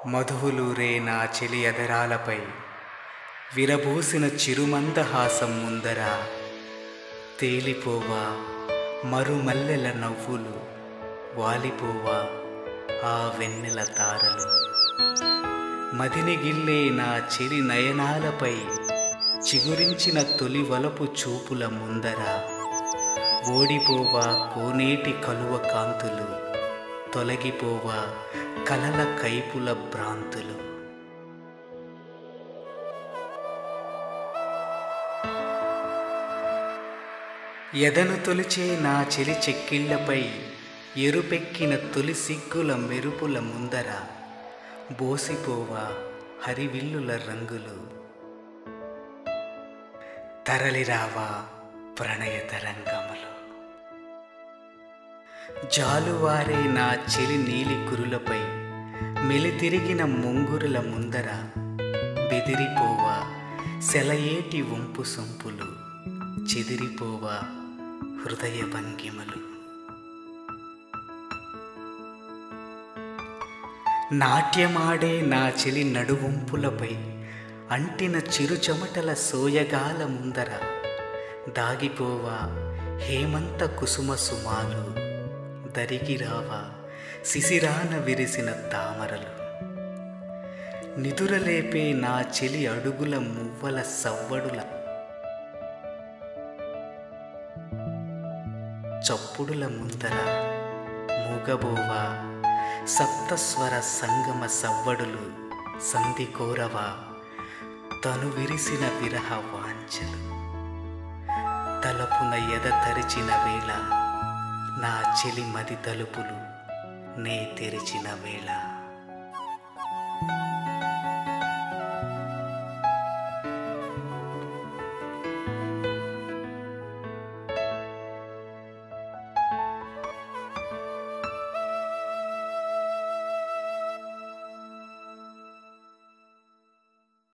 మధువులూరే నా చెలి ఎదరాలపై విరబూసిన చిరుమందహాసం ముందర తేలిపోవా మరుమల్లెల నవ్వులు వాలిపోవా ఆ వెన్నెల తారలు మదిని గిల్లే నా చెరి నయనాలపై చిగురించిన తొలి వలపు చూపుల ముందర ఓడిపోవా కోనేటి కలువ కాంతులు తొలగిపోవా కలల కైపుల భ్రాంతులు ఎదను తొలిచే నా చెలి చెక్కిళ్లపై ఎరుపెక్కిన తొలి సిగ్గుల మెరుపుల ముందర బోసిపోవా హరివిల్లుల రంగులు తరలిరావా ప్రణయ తరంగములు జాలువారే నా చెలి నీలి కురులపై మెలితిరిగిన ముంగురుల ముందర బెదిరిపోవా సెలయేటి వంపు సొంపులు చెదిరిపోవా హృదయ భంగిమలు నాట్యమాడే నా చెలి నడువంపులపై అంటిన చిరు చెమటల సోయగాల ముందర దాగిపోవా హేమంత కుసుమ సుమాలు దరిగిరావా శిశిరాన విరిసిన తామరలు నిదురలేపే నా చెలి అడుగుల మువ్వల సవ్వడుల చప్పుడుల ముందర మూగబోవా సప్తస్వర సంగమ సవ్వడులు సంధి కోరవా తను విరిసిన విరహ వాంఛలు తలపున ఎద తరిచిన వేళ నా చెలి మది తలుపులు నే తెరిచిన వేళ